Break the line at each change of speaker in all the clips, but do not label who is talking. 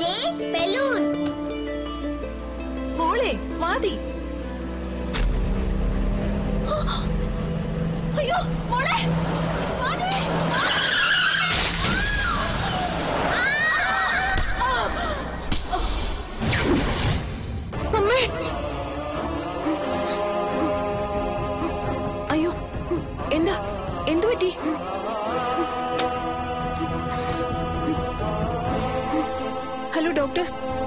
ദേ balloon
മോളെ സ്വാതി അയ്യോ മോളെ സ്വാതി അമ്മേ അയ്യോ എന്താ എന്തു പറ്റി ഹലോ ഡോക്ടർ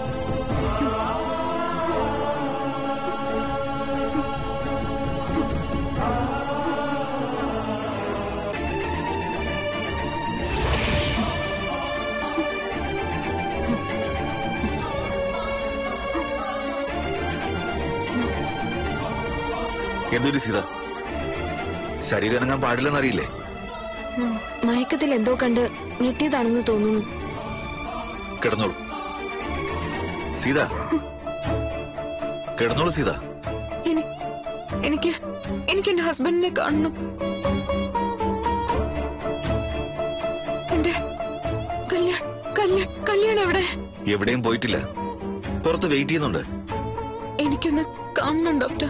എന്തൊരു സീത ശരീരം അനങ്ങാൻ പാടില്ലെന്നറിയില്ലേ
ഉം, മയക്കത്തിൽ എന്തോ കണ്ട് ഞെട്ടിയതാണെന്ന് തോന്നുന്നു
കിടന്നോളൂ സീത കിടന്നോളൂ സീത
എനി- എനിക്ക് എനിക്ക് എന്റെ ഹസ്ബൻഡിനെ കാണണം എന്റെ കല്യാൺ കല്യാൺ കല്യാണം എവിടെ
എവിടെയും പോയിട്ടില്ല പുറത്ത് വെയിറ്റ് ചെയ്യുന്നുണ്ട്
എനിക്കൊന്ന് കാണണം ഡോക്ടർ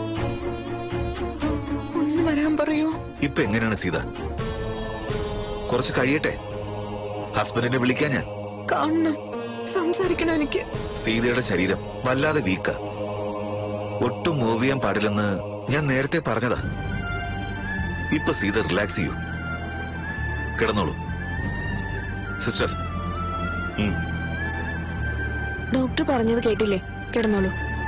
ഒന്ന് വരാൻ പറയൂ
ഇപ്പൊ എങ്ങനെയാണ് സീത കുറച്ച് കഴിയട്ടെ ഹസ്ബൻഡിനെ വിളിക്കാൻ ഞാൻ
കാണണം സംസാരിക്കണം എനിക്ക്
സീതയുടെ ശരീരം വല്ലാതെ വീക്ക ഒട്ടും മൂവ് ചെയ്യാൻ പാടില്ലെന്ന് ഞാൻ നേരത്തെ പറഞ്ഞതാ ഇപ്പൊ സീത റിലാക്സ് ചെയ്യൂ കിടന്നോളൂ സിസ്റ്റർ ഉം.
ഡോക്ടർ പറഞ്ഞത് കേട്ടില്ലേ കിടന്നോളൂ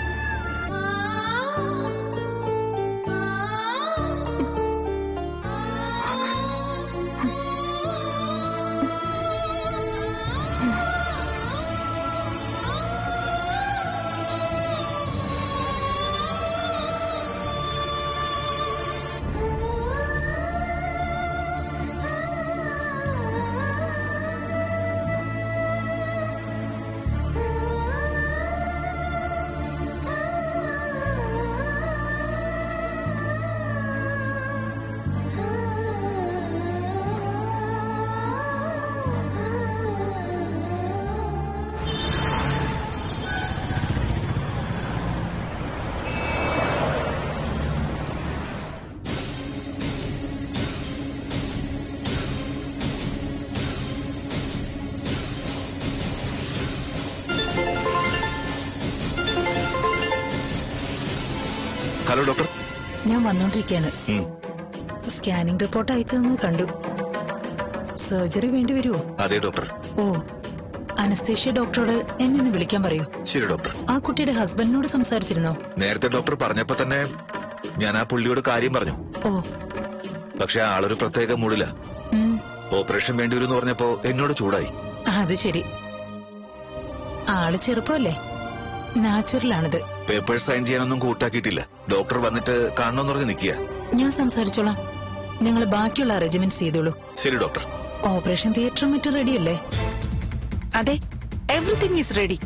ഹലോ ഡോക്ടർ
ഞാൻ വന്നോണ്ടിരിക്കാണ്
ഉം.
സ്കാനിംഗ് റിപ്പോർട്ട് അയച്ചതെന്ന് കണ്ടു സർജറി വേണ്ടി വരുമോ
അതെ ഡോക്ടർ
ഓ അനസ്തേഷ്യ ഡോക്ടറോട് എന്നെ ഒന്ന് വിളിക്കാൻ പറയൂ
ശരി ഡോക്ടർ
ആ കുട്ടിയുടെ ഹസ്ബൻഡിനോട് സംസാരിച്ചിരുന്നോ
നേരത്തെ ഡോക്ടർ പറഞ്ഞപ്പോ തന്നെ ഞാൻ ആ പുള്ളിയോട് കാര്യം പറഞ്ഞു
ഓ
പക്ഷെ ആളൊരു പ്രത്യേക മൂഡില
ഉം,
ഓപ്പറേഷൻ വേണ്ടി വരും എന്ന് പറഞ്ഞപ്പോ എന്നോട് ചൂടായി
അത് ശരി ആള് ചെറുപ്പമല്ലേ നാച്ചുറലാണിത്
പേപ്പേഴ്സ് സൈൻ ചെയ്യാനൊന്നും കൂട്ടാക്കിയിട്ടില്ല ഡോക്ടർ വന്നിട്ട് കാണണമെന്ന് പറഞ്ഞ് നിൽക്കുക
ഞാൻ സംസാരിച്ചോളാം നിങ്ങൾ ബാക്കിയുള്ള അറേഞ്ച്മെന്റ്സ് ചെയ്തോളൂ
ശരി ഡോക്ടർ
ഓപ്പറേഷൻ തിയേറ്ററും മറ്റും റെഡിയല്ലേ
അതെ എവറിഥിങ് ഈസ് റെഡി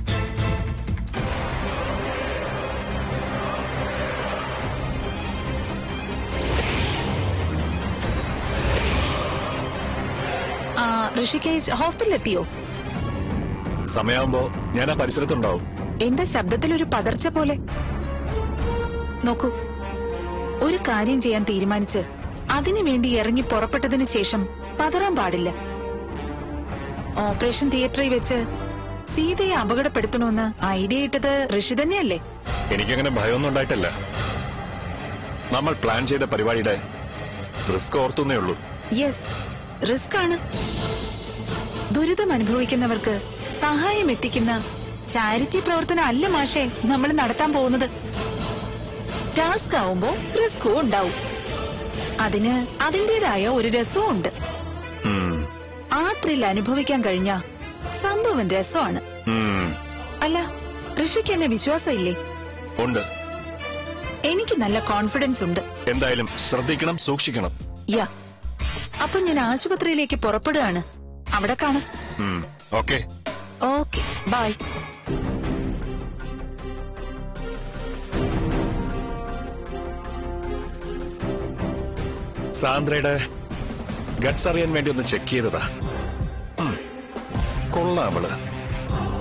ഋഷികേശ് ഹോസ്പിറ്റലിൽ എത്തിയോ
സമയമാകുമ്പോ ഞാൻ ആ പരിസരത്തുണ്ടാവും
എന്താ ശബ്ദത്തിൽ ഒരു പതർച്ച പോലെ നോക്കൂ ഒരു കാര്യം ചെയ്യാൻ തീരുമാനിച്ച് അതിനു വേണ്ടി ഇറങ്ങി പുറപ്പെട്ടതിന് ശേഷം പതറാൻ പാടില്ല ഓപ്പറേഷൻ തിയേറ്ററിൽ വെച്ച് സീതയെ അപകടപ്പെടുത്തണമെന്ന് ഐഡിയ ഇട്ടത് ഋഷി തന്നെയല്ലേ
എനിക്കങ്ങനെ ഭയമൊന്നും ഉണ്ടായിട്ടല്ല നമ്മൾ പ്ലാൻ ചെയ്ത പരിപാടിയുടെ റിസ്ക് ഓർത്തുന്നേ ഉള്ളൂ
യെസ് റിസ്ക് ആണ് ദുരിതം അനുഭവിക്കുന്നവർക്ക് സഹായം എത്തിക്കുന്ന ചാരിറ്റി പ്രവർത്തനം അല്ല മാഷേ നമ്മൾ നടത്താൻ പോകുന്നത് ടാസ്ക് ആവുമ്പോ റിസ്കും ഉണ്ടാവും അതിന് അതിന്റേതായ ഒരു രസവും ഉണ്ട്
ഉം,
ആ ത്രിൽ അനുഭവിക്കാൻ കഴിഞ്ഞ സംഭവം രസമാണ്
ഉം,
അല്ല ഋഷിക്ക് എന്നെ വിശ്വാസമില്ലേ
ഉണ്ട്
എനിക്ക് നല്ല കോൺഫിഡൻസ് ഉണ്ട്
എന്തായാലും ശ്രദ്ധിക്കണം സൂക്ഷിക്കണം
യാ അപ്പൊ ഞാൻ ആശുപത്രിയിലേക്ക് പുറപ്പെടുകയാണ് അവിടെ കാണാം
ഓക്കെ
ഓക്കെ ബൈ
സാന്ദ്രയുടെ ഗട്സ് അറിയാൻ വേണ്ടി ഒന്ന് ചെക്ക് ചെയ്തതാ ഉം, കൊള്ളാം അവള്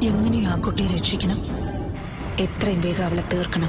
എങ്ങനെയും ആ കുട്ടിയെ രക്ഷിക്കണം
എത്രയും വേഗം അവളെ തീർക്കണം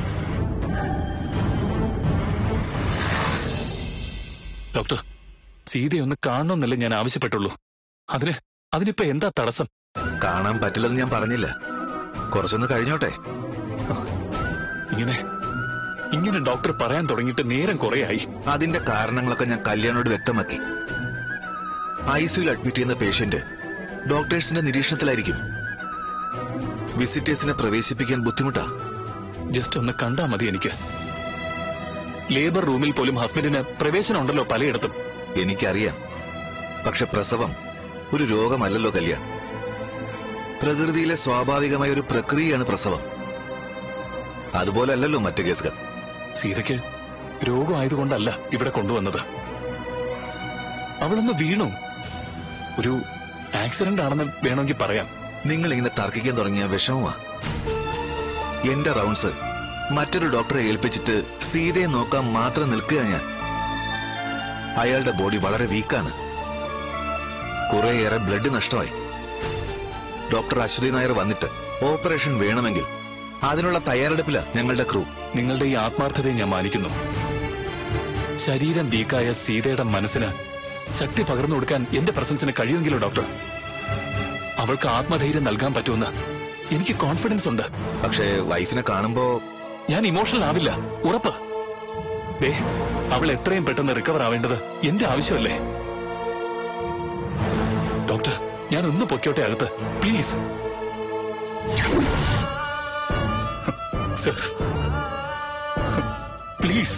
ഡോക്ടർ സീതയെ ഒന്ന് കാണണമെന്നല്ലേ ഞാൻ ആവശ്യപ്പെട്ടുള്ളൂ അതിന് അതിനിപ്പോ എന്താ തടസ്സം
കാണാൻ പറ്റില്ലെന്ന് ഞാൻ പറഞ്ഞില്ല കുറച്ചൊന്ന് കഴിഞ്ഞോട്ടെ
ഇങ്ങനെ ഇങ്ങനെ ഡോക്ടർ പറയാൻ തുടങ്ങിയിട്ട് നേരം കുറേയായി
അതിന്റെ കാരണങ്ങളൊക്കെ ഞാൻ കല്യാണോട് വ്യക്തമാക്കി ഐസിയുയിൽ അഡ്മിറ്റ് ചെയ്യുന്ന പേഷ്യന്റ് ഡോക്ടേഴ്സിന്റെ നിരീക്ഷണത്തിലായിരിക്കും വിസിറ്റേഴ്സിനെ പ്രവേശിപ്പിക്കാൻ ബുദ്ധിമുട്ടാ
ജസ്റ്റ് ഒന്ന് കണ്ടാ മതി എനിക്ക് ലേബർ റൂമിൽ പോലും ഹസ്ബൻഡിന് പ്രവേശനം ഉണ്ടല്ലോ പലയിടത്തും
എനിക്കറിയാം പക്ഷെ പ്രസവം ഒരു രോഗമല്ലല്ലോ കല്യാൺ പ്രകൃതിയിലെ സ്വാഭാവികമായ ഒരു പ്രക്രിയയാണ് പ്രസവം അതുപോലല്ലല്ലോ മറ്റു കേസുകൾ
സീതയ്ക്ക് രോഗമായതുകൊണ്ടല്ല ഇവിടെ കൊണ്ടുവന്നത് അവളൊന്ന് വീണു ഒരു ആക്സിഡന്റ് ആണെന്ന് വേണമെങ്കിൽ പറയാം
നിങ്ങൾ ഇങ്ങനെ തർക്കിക്കാൻ തുടങ്ങിയ വിഷമമാ എന്റെ റൗണ്ട്സ് മറ്റൊരു ഡോക്ടറെ ഏൽപ്പിച്ചിട്ട് സീതയെ നോക്കാൻ മാത്രം നിൽക്കുക ഞാൻ അയാളുടെ ബോഡി വളരെ വീക്കാണ് കുറേയേറെ ബ്ലഡ് നഷ്ടമായി ഡോക്ടർ അശ്വതി നായർ വന്നിട്ട് ഓപ്പറേഷൻ വേണമെങ്കിൽ അതിനുള്ള തയ്യാറെടുപ്പില ഞങ്ങളുടെ ക്രൂ
നിങ്ങളുടെ ഈ ആത്മാർത്ഥതയെ ഞാൻ മാനിക്കുന്നു ശരീരം വീക്കായ സീതയുടെ മനസ്സിന് ശക്തി പകർന്നു കൊടുക്കാൻ എന്റെ പ്രസൻസിന് കഴിയുമെങ്കിലോ ഡോക്ടർ അവൾക്ക് ആത്മധൈര്യം നൽകാൻ പറ്റുമെന്ന് എനിക്ക് കോൺഫിഡൻസ് ഉണ്ട്
പക്ഷേ വൈഫിനെ കാണുമ്പോ
ഞാൻ ഇമോഷണൽ ആവില്ല ഉറപ്പ് ദേ അവൾ എത്രയും പെട്ടെന്ന് റിക്കവർ ആവേണ്ടത് എന്റെ ആവശ്യമല്ലേ ഡോക്ടർ ഞാൻ ഒന്ന് പൊക്കോട്ടെ അകത്ത് please sir please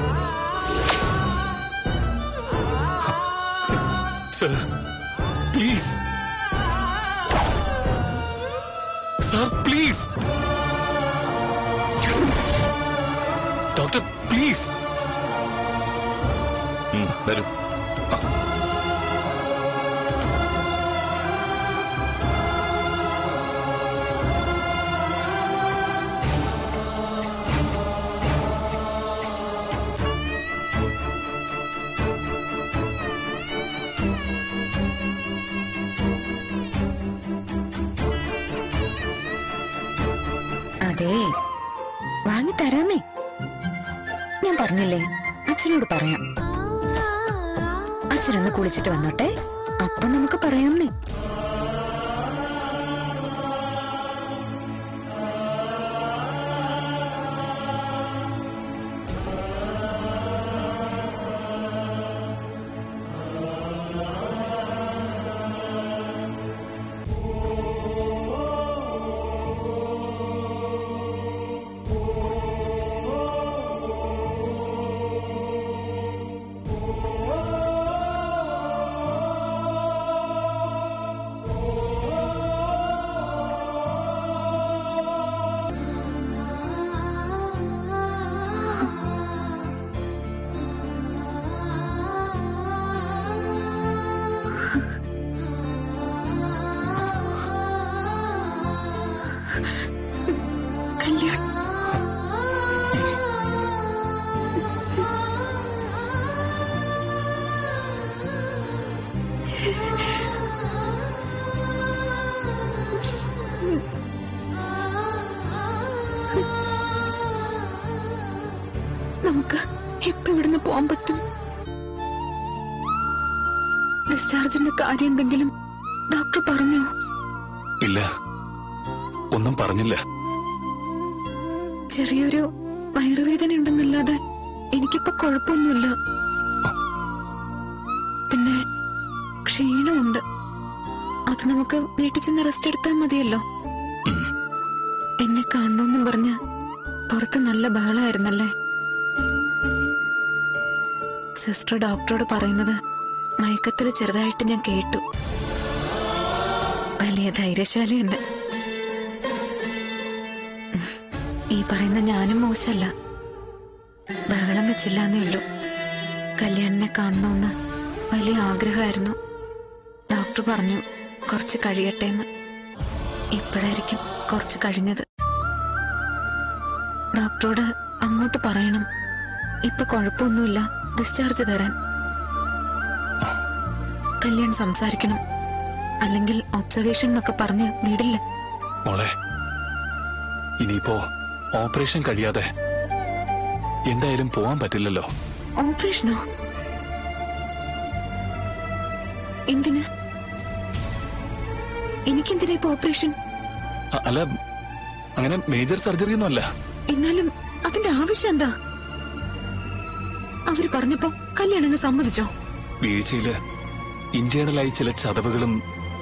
sir please sir please doctor please
ഉം, വരൂ
അതെ വാങ്ങി തരാമേ ഞാൻ പറഞ്ഞില്ലേ അച്ഛനോട് പറയാം അച്ഛനൊന്ന് കുളിച്ചിട്ട് വന്നോട്ടെ അപ്പൊ നമുക്ക് പറയാമേ കല്യാൺ നമുക്ക് എപ്പോ ഇവിടുന്ന് പോവാൻ പറ്റും ഡിസ്ചാർജിന്റെ കാര്യം എന്തെങ്കിലും ഡോക്ടർ പറഞ്ഞോ
ഇല്ല ഒന്നും പറഞ്ഞില്ല
ചെറിയൊരു വയറുവേദന ഉണ്ടെന്നല്ലാതെ എനിക്കിപ്പോ കുഴപ്പമൊന്നുമില്ല പിന്നെ ക്ഷീണമുണ്ട് അത് നമുക്ക് വീട്ടിൽ ചെന്ന് റെസ്റ്റ് എടുത്താൽ മതിയല്ലോ എന്നെ കാണണമെന്നും പറഞ്ഞ് പുറത്ത് നല്ല ബഹളമായിരുന്നല്ലേ സിസ്റ്റർ ഡോക്ടറോട് പറയുന്നത് മയക്കത്തിൽ ചെറുതായിട്ട് ഞാൻ കേട്ടു വലിയ ധൈര്യശാലി തന്നെ ഈ പറയുന്ന ഞാനും മോശമല്ല ബഹളം വെച്ചില്ലാന്നേ ഉള്ളൂ കല്യാണിനെ കാണണമെന്ന് വലിയ ആഗ്രഹമായിരുന്നു ഡോക്ടർ പറഞ്ഞു കുറച്ച് കഴിയട്ടെ എന്ന് ഇപ്പോഴായിരിക്കും കുറച്ച് കഴിഞ്ഞത് ഡോക്ടറോട് അങ്ങോട്ട് പറയണം ഇപ്പൊ കുഴപ്പമൊന്നുമില്ല ഡിസ്ചാർജ് തരാൻ കല്യാൺ സംസാരിക്കണം അല്ലെങ്കിൽ ഒബ്സർവേഷൻ എന്നൊക്കെ പറഞ്ഞ് വിടില്ല
മോളെ ഇനിയിപ്പോ ഓപ്പറേഷൻ കഴിയാതെ എന്തായാലും പോവാൻ പറ്റില്ലല്ലോ
ഓപ്പറേഷനോ എന്തിന് എനിക്കെന്തിനാ ഇപ്പൊ ഓപ്പറേഷൻ
അ- അല്ല അങ്ങനെ മേജർ സർജറി ഒന്നും അല്ല
എന്നാലും അതിന്റെ ആവശ്യം എന്താ അവര് പറഞ്ഞപ്പോ കല്യാണം അങ്ങ് സമ്മതിച്ചോ
വീഴ്ചയില് ഇന്റേണലായി ചില ചതവുകളും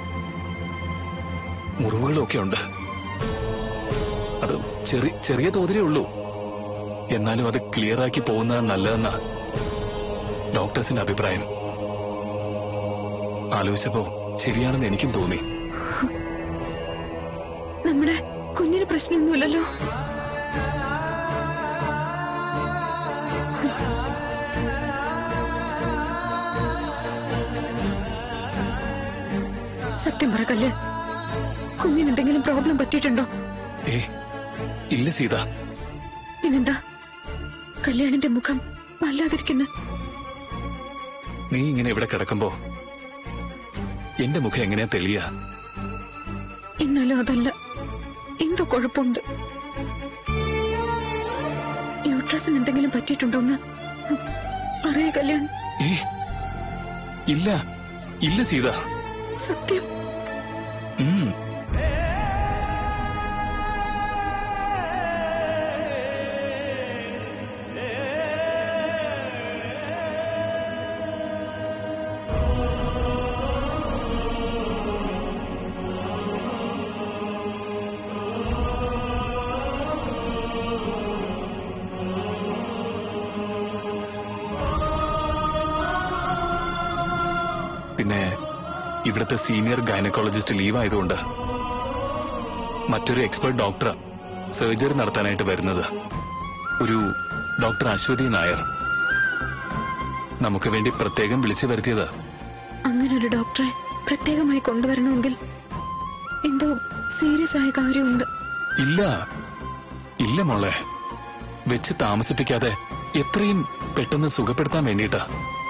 മുറിവുകളും ഒക്കെ ഉണ്ട് അത് ചെറിയ ചെറിയ തോതിലേ ഉള്ളൂ എന്നാലും അത് ക്ലിയറാക്കി പോകുന്നതാണ് നല്ലതെന്നാ ഡോക്ടേഴ്സിന്റെ അഭിപ്രായം ആലോചിച്ചപ്പോ ശരിയാണെന്ന് എനിക്കും തോന്നി
നമ്മുടെ കുഞ്ഞിന് പ്രശ്നമൊന്നുമില്ലല്ലോ സത്യം പറ കല്യാൺ കുഞ്ഞിന് എന്തെങ്കിലും പ്രോബ്ലം പറ്റിയിട്ടുണ്ടോ
ഏ ഇല്ല സീത
പിന്നെന്താ കല്യാണിന്റെ മുഖം വല്ലാതിരിക്കുന്നു
നീ ഇങ്ങനെ ഇവിടെ കിടക്കുമ്പോ എന്റെ മുഖം എങ്ങനെയാ തെളിയാ
എന്നാലും അതല്ല എന്തോ കുഴപ്പമുണ്ട് യൂട്രസിന് എന്തെങ്കിലും പറ്റിയിട്ടുണ്ടോന്ന് പറയ കല്യാൺ
ഏ ഇല്ല ഇല്ല സീത
സത്യം
ഉം പിന്നെ ഇവിടുത്തെ സീനിയർ ഗൈനക്കോളജിസ്റ്റ് ലീവ് ആയതുകൊണ്ട് മറ്റൊരു എക്സ്പെർട്ട് ഡോക്ടർ സർജറി നടത്താനായിട്ട് വരുന്നത് ഒരു ഡോക്ടർ അശ്വതി നായർ നമുക്ക് വേണ്ടി പ്രത്യേകം വിളിച്ചു വരുത്തിയത്
അങ്ങനെ ഒരു ഡോക്ടറെ പ്രത്യേകമായി കൊണ്ടുവരണമെങ്കിൽ എന്തോ സീരിയസ് ആയ കാര്യമുണ്ട്
ഇല്ല ഇല്ല മോളെ വെച്ച് താമസിപ്പിക്കാതെ എത്രയും പെട്ടെന്ന് സുഖപ്പെടുത്താൻ വേണ്ടിയിട്ടാ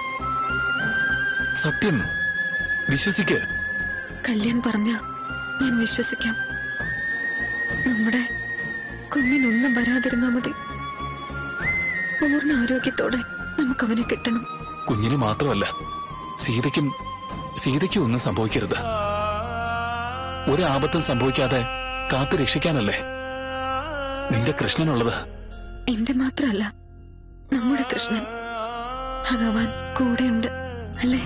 സത്യം വിശ്വസിക്ക്
കല്യാൺ പറഞ്ഞ ഞാൻ വിശ്വസിക്കാം നമ്മുടെ കുഞ്ഞിനൊന്നും വരാതിരുന്നാ മതി പൂർണ്ണ ആരോഗ്യത്തോടെ നമുക്കവനെ കിട്ടണം
കുഞ്ഞിന് മാത്രമല്ല സീതയ്ക്കും സീതയ്ക്കും ഒന്നും സംഭവിക്കരുത് ഒരു ആപത്തും സംഭവിക്കാതെ കാത്തു രക്ഷിക്കാനല്ലേ നിന്റെ കൃഷ്ണനുള്ളത്
എന്റെ മാത്രമല്ല നമ്മുടെ കൃഷ്ണൻ ഭഗവാൻ കൂടെയുണ്ട് അല്ലേ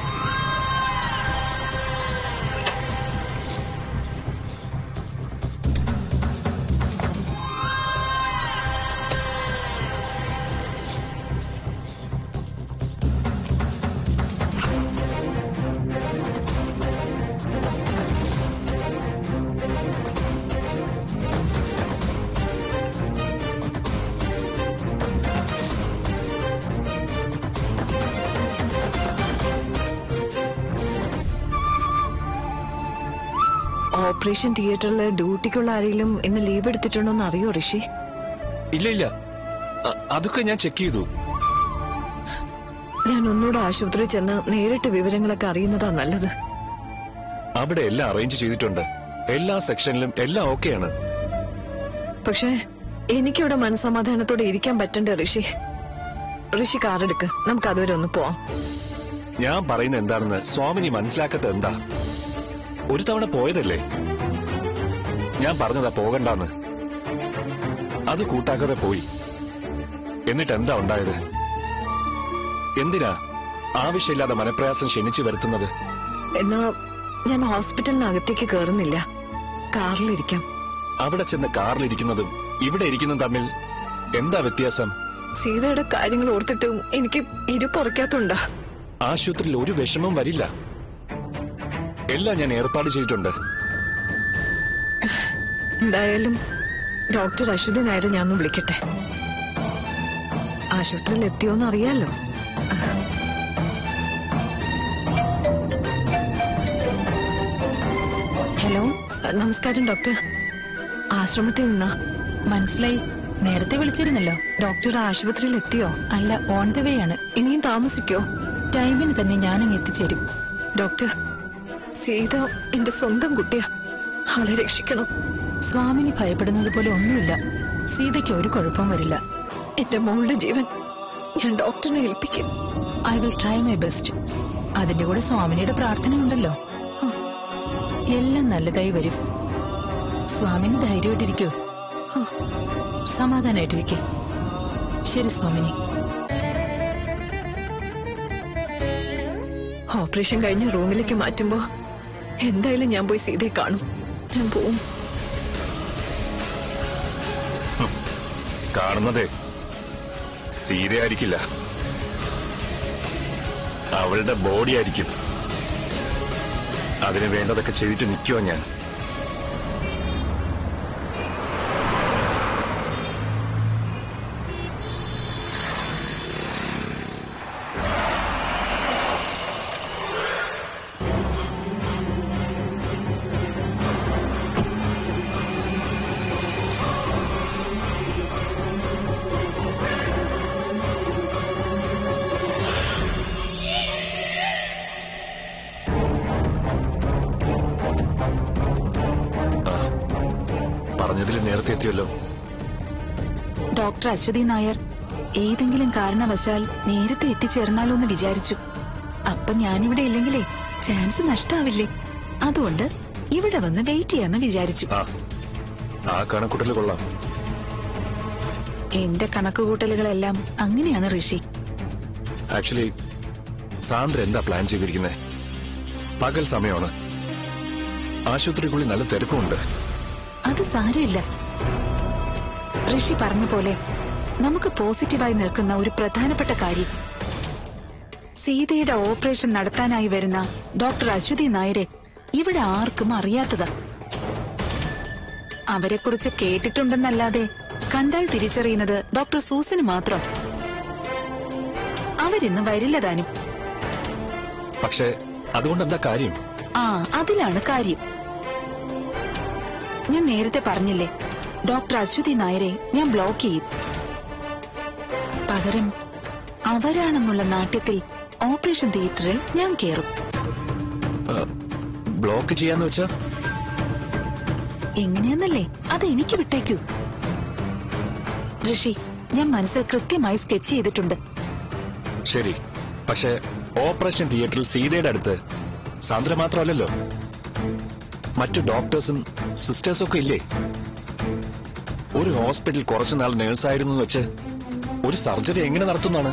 ഓപ്പറേഷൻ തിയേറ്ററിൽ ഡ്യൂട്ടിക്കുള്ള ആരെങ്കിലും ഇന്ന് ലീവ് എടുത്തിട്ടുണ്ടോന്ന് അറിയോ ഋഷി
ഇല്ല ഇല്ല അ- അതൊക്കെ ഞാൻ ചെക്ക് ചെയ്തു
ഞാൻ ഒന്നുകൂടെ ആശുപത്രി ചെന്ന് നേരിട്ട് വിവരങ്ങളൊക്കെ അറിയുന്നതാ നല്ലത്
അവിടെ എല്ലാം അറേഞ്ച് ചെയ്തിട്ടുണ്ട് എല്ലാ സെക്ഷനിലും എല്ലാം ഓക്കെയാണ്
പക്ഷേ എനിക്കിവിടെ മനസമാധാനത്തോടെ ഇരിക്കാൻ പറ്റണ്ടേ ഋഷി ഋഷി കാറെടുക്ക് നമുക്ക് അതുവരെ ഒന്ന് പോവാം
ഞാൻ പറയുന്ന എന്താണെന്ന് സ്വാമിനി മനസ്സിലാക്കത്ത എന്താ ഒരു തവണ പോയതല്ലേ ഞാൻ പറഞ്ഞതാ പോകണ്ടാന്ന് അത് കൂട്ടാക്കാതെ പോയി എന്നിട്ട് എന്താ ഉണ്ടായത് എന്തിനാ ആവശ്യമില്ലാതെ മനപ്രയാസം ക്ഷണിച്ചു വരുത്തുന്നത്
എന്നാ ഞാൻ ഹോസ്പിറ്റലിനകത്തേക്ക് കയറുന്നില്ല കാറിലിരിക്കാം
അവിടെ ചെന്ന് കാറിലിരിക്കുന്നതും ഇവിടെ ഇരിക്കുന്നതും തമ്മിൽ എന്താ വ്യത്യാസം
സീതയുടെ കാര്യങ്ങൾ ഓർത്തിട്ടും എനിക്ക് ഇരുപ്പുറയ്ക്കാത്തുണ്ടാ
ആശുപത്രിയിൽ ഒരു വിഷമം വരില്ല എല്ലാം ഞാൻ ഏർപ്പാട് ചെയ്തിട്ടുണ്ട്
എന്തായാലും ഡോക്ടർ അശ്വതി നായരെ ഞാൻ ഒന്ന് വിളിക്കട്ടെ ആശുപത്രിയിൽ എത്തിയോന്ന് അറിയാലോ ഹലോ നമസ്കാരം ഡോക്ടർ ആശ്രമത്തിൽ നിന്നാ
മനസ്സിലായി നേരത്തെ വിളിച്ചിരുന്നല്ലോ
ഡോക്ടർ ആശുപത്രിയിൽ എത്തിയോ
അല്ല ഓൺ ദ വേ ആണ്
ഇനിയും താമസിക്കോ
ടൈമിന് തന്നെ ഞാനങ്ങ് എത്തിച്ചേരും
ഡോക്ടർ സീത എന്റെ സ്വന്തം കുട്ടിയാ ആളെ രക്ഷിക്കണം
സ്വാമിനി ഭയപ്പെടുന്നത് പോലെ ഒന്നുമില്ല സീതയ്ക്ക് ഒരു കുഴപ്പവും വരില്ല
എന്റെ മോളുടെ ജീവൻ ഞാൻ ഡോക്ടറിനെ ഏൽപ്പിക്കും
I will try my best അതിന്റെ കൂടെ സ്വാമിനിയുടെ പ്രാർത്ഥന ഉണ്ടല്ലോ ഹും. എല്ലാം നല്ലതായി വരും സ്വാമിനി ധൈര്യമായിട്ടിരിക്കൂ ഹും. സമാധാനായിട്ടിരിക്കേ ശരി സ്വാമിനി
ഓപ്പറേഷൻ കഴിഞ്ഞ് റൂമിലേക്ക് മാറ്റുമ്പോ എന്തായാലും ഞാൻ പോയി സീതയെ കാണും ഞാൻ പോവും
കാണുന്നതേ സീതയായിരിക്കില്ല അവളുടെ ബോഡി ആയിരിക്കും അതിന് വേണ്ടതൊക്കെ ചെയ്തിട്ട് നിൽക്കുമോ ഞാൻ ആ പറഞ്ഞതിൽ നേരത്തെ എത്തിയല്ലോ
ഡോക്ടർ അശ്വതി നായർ ഏതെങ്കിലും കാരണവശാൽ നേരത്തെ എത്തിച്ചേർന്നാലോ എന്ന് വിചാരിച്ചു അപ്പൊ ഞാനിവിടെ ഇല്ലെങ്കിലേ ചാൻസ് നഷ്ടാവില്ലേ അതുകൊണ്ട് ഇവിടെ വന്ന് വെയിറ്റ് ചെയ്യാന്ന് വിചാരിച്ചു
ആ ആ കണക്കൂട്ടൽ കൊള്ളാം
എന്റെ കണക്കുകൂട്ടലുകളെല്ലാം അങ്ങനെയാണ് ഋഷി
ആക്ച്വലി സാന്ദ്ര എന്താ പ്ലാൻ ചെയ്തിരിക്കുന്നത് പകൽ സമയമാണ് ആശുപത്രിക്കുള്ളിൽ നല്ല തിരക്കുമുണ്ട്
അത് സാരമില്ല ഋഷി പറഞ്ഞ പോലെ നമുക്ക് പോസിറ്റീവായി നിൽക്കുന്ന ഒരു പ്രധാനപ്പെട്ട കാര്യം സീതയുടെ ഓപ്പറേഷൻ നടത്താനായി വരുന്ന ഡോക്ടർ അശ്വതി നായരെ ഇവിടെ ആർക്കും അറിയാത്തതാ അവരെക്കുറിച്ച് കേട്ടിട്ടുണ്ടെന്നല്ലാതെ കണ്ടാൽ തിരിച്ചറിയുന്നത് ഡോക്ടർ സൂസന് മാത്രം അവരിന്ന് വരില്ല താനും
പക്ഷേ അതുകൊണ്ട് എന്താ കാര്യം
ആ അതിലാണ് കാര്യം ഞാൻ നേരത്തെ പറഞ്ഞില്ലേ ഡോക്ടർ അശ്വതി നായരെ ഞാൻ ബ്ലോക്ക് ചെയ്യും പകരം അവരാണെന്നുള്ള നാട്യത്തിൽ ഓപ്പറേഷൻ തിയേറ്ററിൽ ഞാൻ കേറും
ബ്ലോക്ക് ചെയ്യാന്ന് വെച്ചാ
എങ്ങനെയെന്നല്ലേ അത് എനിക്ക് വിട്ടേക്കൂ ഋഷി ഞാൻ മനസ്സിൽ കൃത്യമായി സ്കെച്ച് ചെയ്തിട്ടുണ്ട്
ശരി പക്ഷേ ഓപ്പറേഷൻ തിയേറ്ററിൽ സീതയുടെ അടുത്ത് സാന്ദ്ര മാത്രമല്ലല്ലോ മറ്റു ഡോക്ടേഴ്സും സിസ്റ്റേഴ്സും ഒക്കെ ഇല്ലേ ഒരു ഹോസ്പിറ്റൽ കുറച്ചുനാൾ നേഴ്സായിരുന്നു എന്ന് വെച്ച് ഒരു സർജറി എങ്ങനെ നടത്തുന്നതാണ്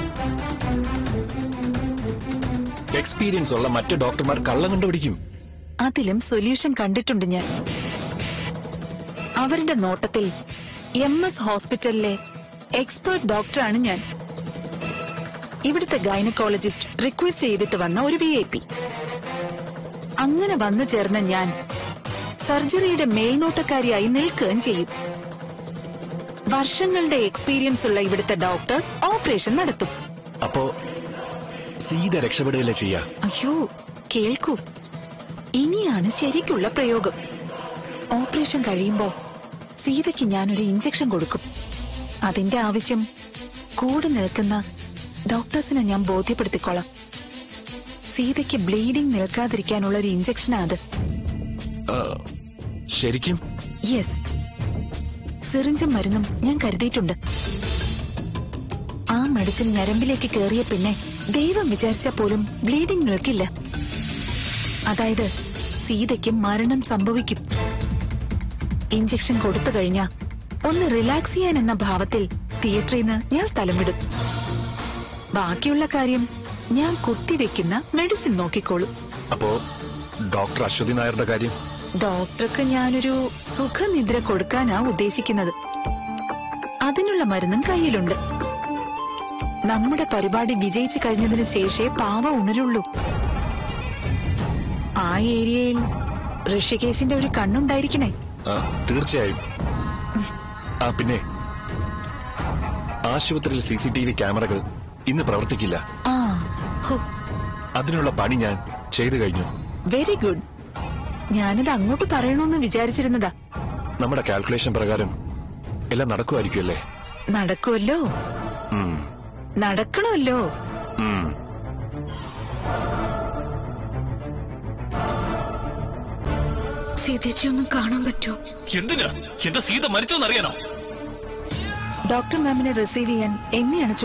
എക്സ്പീരിയൻസ് ഉള്ള മറ്റു ഡോക്ടർമാർ കള്ളം കണ്ടുപിടിക്കും
അതിലും സൊല്യൂഷൻ കണ്ടിട്ടുണ്ട് ഞാൻ അവരുടെ നോട്ടത്തിൽ എം എസ് ഹോസ്പിറ്റലിലെ എക്സ്പേർട്ട് ഡോക്ടറാണ് ഞാൻ ഇവിടുത്തെ ഗൈനക്കോളജിസ്റ്റ് റിക്വസ്റ്റ് ചെയ്തിട്ട് വന്ന ഒരു വി ഐ പി അങ്ങനെ വന്നു ചേർന്ന ഞാൻ സർജറിയുടെ മേൽനോട്ടക്കാരിയായി നിൽക്കുകയും ചെയ്യും വർഷങ്ങളുടെ എക്സ്പീരിയൻസ് ഉള്ള ഇവിടുത്തെ ഡോക്ടർ ഓപ്പറേഷൻ നടത്തും
അപ്പോ സീത രക്ഷപ്പെടുകയല്ലേ ചെയ്യാ
അയ്യോ കേൾക്കൂ ഇനിയാണ് ശരിക്കുള്ള പ്രയോഗം ഓപ്പറേഷൻ കഴിയുമ്പോ സീതയ്ക്ക് ഞാനൊരു ഇഞ്ചക്ഷൻ കൊടുക്കും അതിന്റെ ആവശ്യം കൂടെ നിൽക്കുന്ന ഡോക്ടേഴ്സിനെ ഞാൻ ബോധ്യപ്പെടുത്തിക്കോളാം സീതയ്ക്ക് ബ്ലീഡിംഗ് നിൽക്കാതിരിക്കാനുള്ള ഒരു ഇഞ്ചക്ഷനാ അത്
ആ, ശരിക്കും
യെസ് സിറിഞ്ചും മരുന്നും ഞാൻ കരുതിയിട്ടുണ്ട് ആ മെഡിസിൻ ഞരമ്പിലേക്ക് കയറിയ പിന്നെ ദൈവം വിചാരിച്ച പോലും ബ്ലീഡിംഗ് നിൽക്കില്ല അതായത് സീതയ്ക്ക് മരണം സംഭവിക്കും ഇഞ്ചക്ഷൻ കൊടുത്തു കഴിഞ്ഞാ ഒന്ന് റിലാക്സ് ചെയ്യാൻ എന്ന ഭാവത്തിൽ തിയേറ്ററിൽ നിന്ന് ഞാൻ സ്ഥലം വിടും ബാക്കിയുള്ള കാര്യം ഞാൻ കുത്തിവെക്കുന്ന മെഡിസിൻ നോക്കിക്കോളും
അപ്പോ ഡോക്ടർ അശ്വതി നായരുടെ കാര്യം
ഡോക്ടർക്ക് ഞാനൊരു സുഖനിദ്ര കൊടുക്കാനാ ഉദ്ദേശിക്കുന്നത് അതിനുള്ള മരുന്നും കയ്യിലുണ്ട് നമ്മുടെ പരിപാടി വിജയിച്ചു കഴിഞ്ഞതിന് ശേഷേ പാവ ഉണരുള്ളൂ ആ ഏരിയയിൽ ഋഷികേശിന്റെ ഒരു കണ്ണുണ്ടായിരിക്കണേ
ആ തീർച്ചയായും ആ പിന്നെ ആശുപത്രിയിൽ സി സി ടി വി ക്യാമറകൾ ഇന്ന് പ്രവർത്തിക്കില്ല
ആ ഹോ
അതിനുള്ള പണി ഞാൻ ചെയ്തു കഴിഞ്ഞു
വെരി ഗുഡ് ഞാനിത് അങ്ങോട്ട് പറയണമെന്ന് വിചാരിച്ചിരുന്നതാ
നമ്മുടെ കാൽക്കുലേഷൻ പ്രകാരം എല്ലാം നടക്കുമായിരിക്കുമല്ലേ
നടക്കുമല്ലോ
ഉം,
നടക്കണമല്ലോ
ഉം.
സീതേച്ചി ഒന്ന് കാണാൻ പറ്റുമോ
എന്തിനാ എന്റെ സീത മരിച്ചോന്നറിയാനോ
ഡോക്ടർ മാമിനെ റിസീവ് ചെയ്യാൻ എന്നെയാണ്